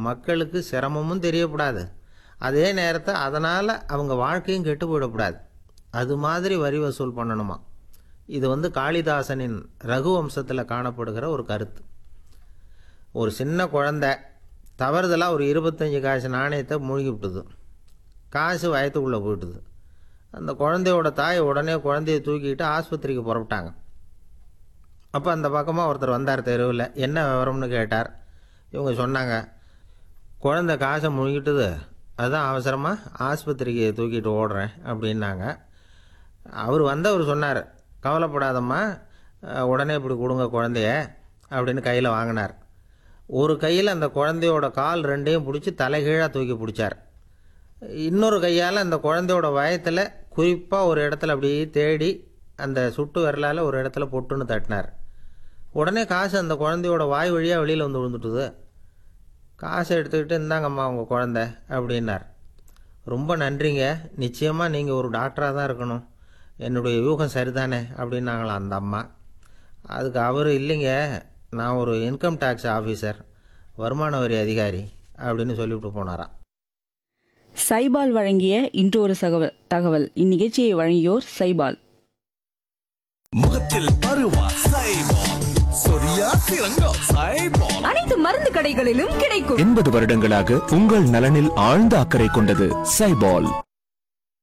மக்களுக்கு சிரமமும் தெரியக்கூடாது அதே நேரத்தை அதனால் அவங்க வாழ்க்கையும் கெட்டு போயிடக்கூடாது அது மாதிரி வரி வசூல் பண்ணணுமா இது வந்து காளிதாசனின் ரகுவம்சத்தில் காணப்படுகிற ஒரு கருத்து ஒரு சின்ன குழந்தை தவறுதலாக ஒரு இருபத்தஞ்சி காசு நாணயத்தை மூழ்கி விட்டுது காசு வயத்துக்குள்ளே போயிட்டுது அந்த குழந்தையோட தாய் உடனே குழந்தைய தூக்கிட்டு ஆஸ்பத்திரிக்கு புறப்பட்டாங்க அப்போ அந்த பக்கமாக ஒருத்தர் வந்தார் தெருவில் என்ன விவரம்னு கேட்டார் இவங்க சொன்னாங்க குழந்தை காசை முழுகிட்டுது அதான் அவசரமாக ஆஸ்பத்திரிக்கு தூக்கிட்டு ஓடுறேன் அப்படின்னாங்க அவர் வந்தவர் சொன்னார் கவலைப்படாதம்மா அஹ், உடனே இப்படி கொடுங்க குழந்தைய அப்படின்னு கையில் வாங்கினார் ஒரு கையில் அந்த குழந்தையோட கால் ரெண்டையும் பிடிச்சி தலைகீழாக தூக்கி பிடிச்சார் இன்னொரு கையால் அந்த குழந்தையோட வயத்தில் குறிப்பாக ஒரு இடத்துல அப்படியே தேடி அந்த சுட்டு விரலால் ஒரு இடத்துல பொட்டுன்னு தட்டினார் உடனே காசு அந்த குழந்தையோட வாய் வழியாக வெளியில் வந்து விழுந்துட்டுது காசை எடுத்துக்கிட்டு இந்தாங்கம்மா உங்கள் குழந்த அப்படின்னார் ரொம்ப நன்றிங்க நிச்சயமாக நீங்கள் ஒரு டாக்டராக தான் இருக்கணும் என்னுடைய யூகம் சரிதானே அப்படின்னாங்களாம் அந்த அம்மா அதுக்கு அவர் இல்லைங்க நான் ஒரு இன்கம் டேக்ஸ் ஆஃபீஸர் வருமான வரி அதிகாரி அப்படின்னு சொல்லிவிட்டு போனாராம் சைபால் வழங்கிய இன்று ஒரு தகவல் தகவல் இந்நிகழ்ச்சியை வழங்கியோர் சைபால் முகத்தில் பருவா சைபால் சொரியா சிறங்கம் சைபால் அனைத்து மருந்து கடைகளிலும் கிடைக்கும் எண்பது வருடங்களாக உங்கள் நலனில் ஆழ்ந்த அக்கறை கொண்டது சைபால்